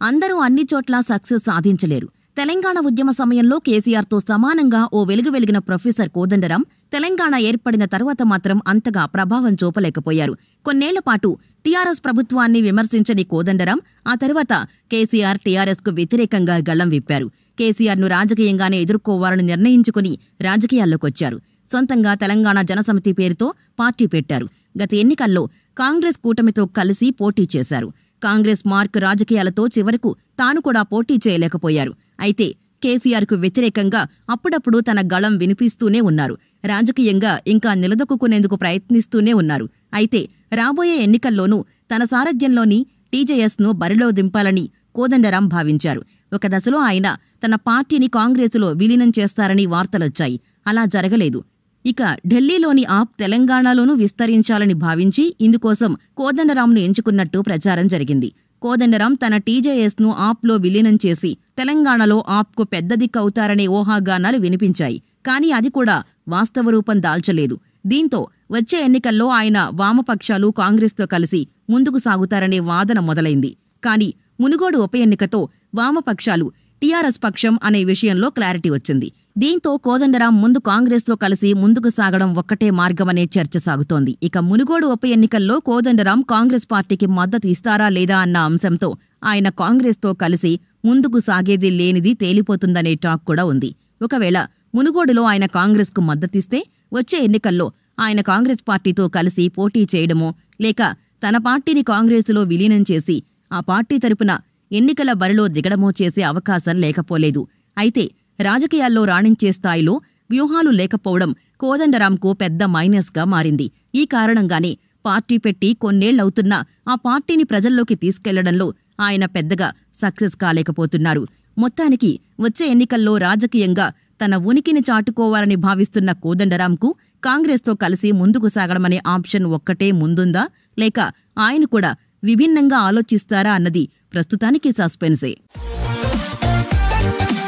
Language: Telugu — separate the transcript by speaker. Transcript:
Speaker 1: అందరూ అన్ని చోట్ల సక్సెస్ సాధించలేరు తెలంగాణ ఉద్యమ సమయంలో కేసీఆర్తో సమానంగా ఓ వెలుగు వెలిగిన ప్రొఫెసర్ కోదండరాం తెలంగాణ ఏర్పడిన తర్వాత మాత్రం అంతగా ప్రభావం చూపలేకపోయారు కొన్నేళ్ల పాటు టీఆర్ఎస్ ప్రభుత్వాన్ని విమర్శించని కోదండరాం ఆ తర్వాత కేసీఆర్ టీఆర్ఎస్ కు వ్యతిరేకంగా గళ్లం విప్పారు కేసీఆర్ ను రాజకీయంగానే ఎదుర్కోవాలని నిర్ణయించుకుని రాజకీయాల్లోకొచ్చారు సొంతంగా తెలంగాణ జనసమితి పేరుతో పార్టీ పెట్టారు గత ఎన్నికల్లో కాంగ్రెస్ కూటమితో కలిసి పోటీ చేశారు కాంగ్రెస్ మార్క్ రాజకీయాలతో చివరకు తాను కూడా పోటీ చేయలేకపోయారు అయితే కేసీఆర్కు వ్యతిరేకంగా అప్పుడప్పుడు తన గళం వినిపిస్తూనే ఉన్నారు రాజకీయంగా ఇంకా నిలదొక్కునేందుకు ప్రయత్నిస్తూనే ఉన్నారు అయితే రాబోయే ఎన్నికల్లోనూ తన సారథ్యంలోని టీజేఎస్ను బరిలో దింపాలని కోదండరాం భావించారు ఒక దశలో ఆయన తన పార్టీని కాంగ్రెసులో విలీనం చేస్తారని వార్తలొచ్చాయి అలా జరగలేదు ఇక ఢిల్లీలోని ఆప్ తెలంగాణలోనూ విస్తరించాలని భావించి ఇందుకోసం కోదండరాంను ఎంచుకున్నట్టు ప్రచారం జరిగింది కోదండరాం తన టీజేఎస్ను ఆప్లో విలీనం చేసి తెలంగాణలో ఆప్కు పెద్ద దిక్కు అవుతారనే ఊహాగానాలు వినిపించాయి కానీ అది కూడా వాస్తవ రూపం దాల్చలేదు దీంతో వచ్చే ఎన్నికల్లో ఆయన వామపక్షాలు కాంగ్రెస్తో కలిసి ముందుకు సాగుతారనే వాదన మొదలైంది కానీ మునుగోడు ఉప ఎన్నికతో వామపక్షాలు టీఆర్ఎస్ పక్షం అనే విషయంలో క్లారిటీ వచ్చింది దీంతో కోదండరాం ముందు కాంగ్రెస్తో కలిసి ముందుకు సాగడం ఒక్కటే మార్గమనే చర్చ సాగుతోంది ఇక మునుగోడు ఉప ఎన్నికల్లో కోదండరాం కాంగ్రెస్ పార్టీకి మద్దతు ఇస్తారా లేదా అన్న అంశంతో ఆయన కాంగ్రెస్తో కలిసి ముందుకు సాగేది లేనిది తేలిపోతుందనే టాక్ కూడా ఉంది ఒకవేళ మునుగోడులో ఆయన కాంగ్రెస్కు మద్దతిస్తే వచ్చే ఎన్నికల్లో ఆయన కాంగ్రెస్ పార్టీతో కలిసి పోటీ చేయడమో లేక తన పార్టీని కాంగ్రెసులో విలీనం చేసి ఆ పార్టీ తరపున ఎన్నికల బరిలో దిగడమో చేసే అవకాశం లేకపోలేదు అయితే రాజకీయాల్లో రాణించే స్థాయిలో వ్యూహాలు లేకపోవడం కోదండరాంకు పెద్ద మైనస్గా మారింది ఈ కారణంగానే పార్టీ పెట్టి కొన్నేళ్లవుతున్నా ఆ పార్టీని ప్రజల్లోకి తీసుకెళ్లడంలో ఆయన పెద్దగా సక్సెస్ కాలేకపోతున్నారు మొత్తానికి వచ్చే ఎన్నికల్లో రాజకీయంగా తన ఉనికిని చాటుకోవాలని భావిస్తున్న కోదండరాంకు కాంగ్రెస్తో కలిసి ముందుకు సాగడమనే ఆప్షన్ ఒక్కటే ముందుందా లేక ఆయన కూడా విభిన్నంగా ఆలోచిస్తారా అన్నది ప్రస్తుతానికి సస్పెన్సే